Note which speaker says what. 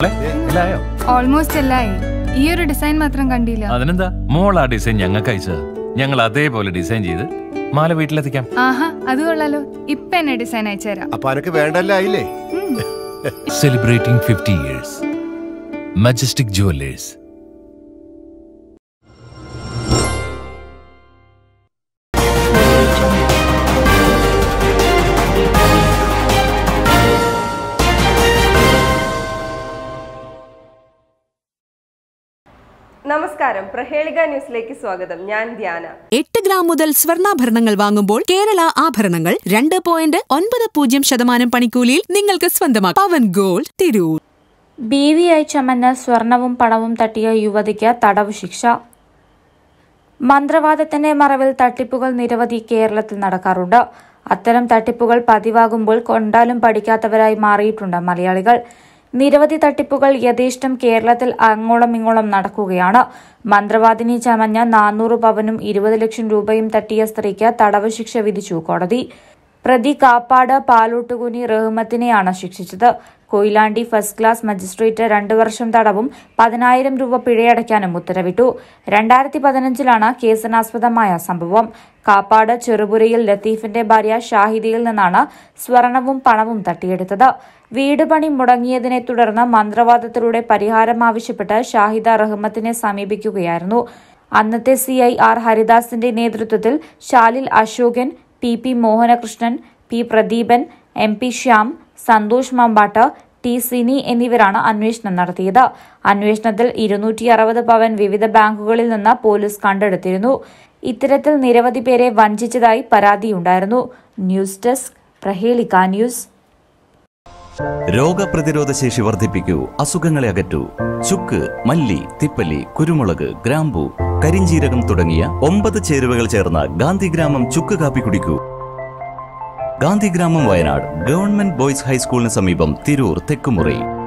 Speaker 1: ഇല്ലായോ
Speaker 2: almost എല്ലായി ഈ ഒരു design മാത്രം കണ്ടില്ല
Speaker 1: അതിനെന്താ മോൾ ആ ഡിസൈൻ ഞങ്ങൾക്ക് അയച്ചത് ഞങ്ങൾ അതേപോലെ ഡിസൈൻ ചെയ്ത് മാല വീട്ടിലെത്തിക്കാം
Speaker 2: ആഹാ അത് കൊള്ളാലോ ഇപ്പൊ എന്നെ ഡിസൈൻ അയച്ചുതരാം
Speaker 3: അപ്പൊ അനക്ക് വേണ്ടല്ല ആയില്ലേ
Speaker 2: ഉം.
Speaker 1: Celebrating fifty years Majestic Jewellers
Speaker 4: നമസ്കാരം പ്രഹേളിക ന്യൂസിലേക്ക് സ്വാഗതം ഞാൻ ധ്യാന
Speaker 5: എട്ട് ഗ്രാം മുതൽ സ്വർണ്ണാഭരണങ്ങൾ വാങ്ങുമ്പോൾ കേരള ആഭരണങ്ങൾ രണ്ട് പോയിന്റ് ഒൻപത് പൂജ്യം ശതമാനം പണിക്കൂലിയിൽ നിങ്ങൾക്ക് സ്വന്തമാക്കാം പവൻ ഗോൾഡ് തിരൂർ
Speaker 6: ബീവിയായി ചമന്ന് സ്വർണവും പണവും തട്ടിയ യുവതിക്ക് തടവ് ശിക്ഷ മന്ത്രവാദത്തിന്റെ മറവിൽ തട്ടിപ്പുകൾ നിരവധി കേരളത്തിൽ നടക്കാറുണ്ട് അത്തരം തട്ടിപ്പുകൾ പതിവാകുമ്പോൾ കൊണ്ടാലും പഠിക്കാത്തവരായി മാറിയിട്ടുണ്ട് മലയാളികൾ നിരവധി തട്ടിപ്പുകൾ യഥേഷ്ടം കേരളത്തിൽ അങ്ങോളം ഇങ്ങോളം നടക്കുകയാണ് മന്ത്രവാദിനി ചമഞ്ഞ നാനൂറ് പവനും ഇരുപത് ലക്ഷം രൂപയും തട്ടിയ സ്ത്രീക്ക് തടവ് ശിക്ഷ വിധിച്ചു കോടതി പ്രതി കാപ്പാട് പാലൂട്ടുകുനി റഹ്മത്തിനെയാണ് ശിക്ഷിച്ചത് കൊയിലാണ്ടി ഫസ്റ്റ് ക്ലാസ് മജിസ്ട്രേറ്റ് രണ്ടു വർഷം തടവും പതിനായിരം രൂപ പിഴയടയ്ക്കാനും ഉത്തരവിട്ടു രണ്ടായിരത്തി പതിനഞ്ചിലാണ് കേസിനാസ്പദമായ സംഭവം കാപ്പാട് ചെറുപുരയിൽ ലത്തീഫിന്റെ ഭാര്യ ഷാഹിദയിൽ നിന്നാണ് സ്വർണവും പണവും തട്ടിയെടുത്തത് വീട് പണി മുടങ്ങിയതിനെ തുടർന്ന് മന്ത്രവാദത്തിലൂടെ പരിഹാരം ആവശ്യപ്പെട്ട് ഷാഹിദ റഹ്മത്തിനെ സമീപിക്കുകയായിരുന്നു അന്നത്തെ സി ഐ ആർ ഹരിദാസിന്റെ നേതൃത്വത്തിൽ ശാലിൽ Ashokan P P Mohanakrishnan P Pradeepan M P Shyam Santhosh Mambatt T Sini എന്നിവരാണ് അന്വേഷണം നടത്തിയത് അന്വേഷണത്തിൽ ഇരുന്നൂറ്റി അറുപത് പവൻ വിവിധ ബാങ്കുകളിൽ നിന്ന് പോലീസ് കണ്ടെടുത്തിരുന്നു ഇത്തരത്തിൽ നിരവധി പേരെ വഞ്ചിച്ചതായി പരാതിയുണ്ടായിരുന്നു ന്യൂസ് ഡെസ്ക് പ്രഹേളിക ന്യൂസ്
Speaker 7: രോഗപ്രതിരോധ ശേഷി വർദ്ധിപ്പിക്കൂ അസുഖങ്ങളെ അകറ്റൂ ചുക്ക് മല്ലി തിപ്പല്ലി കുരുമുളക് ഗ്രാമ്പു കരിഞ്ചീരകം തുടങ്ങിയ ഒമ്പത് ചേരുവകൾ ചേർന്ന ഗാന്ധിഗ്രാമം ചുക്ക് കാപ്പി കുടിക്കൂ ഗാന്ധിഗ്രാമം വയനാട് ഗവൺമെന്റ് ബോയ്സ് ഹൈസ്കൂളിന് സമീപം തിരൂർ തെക്കുമുറി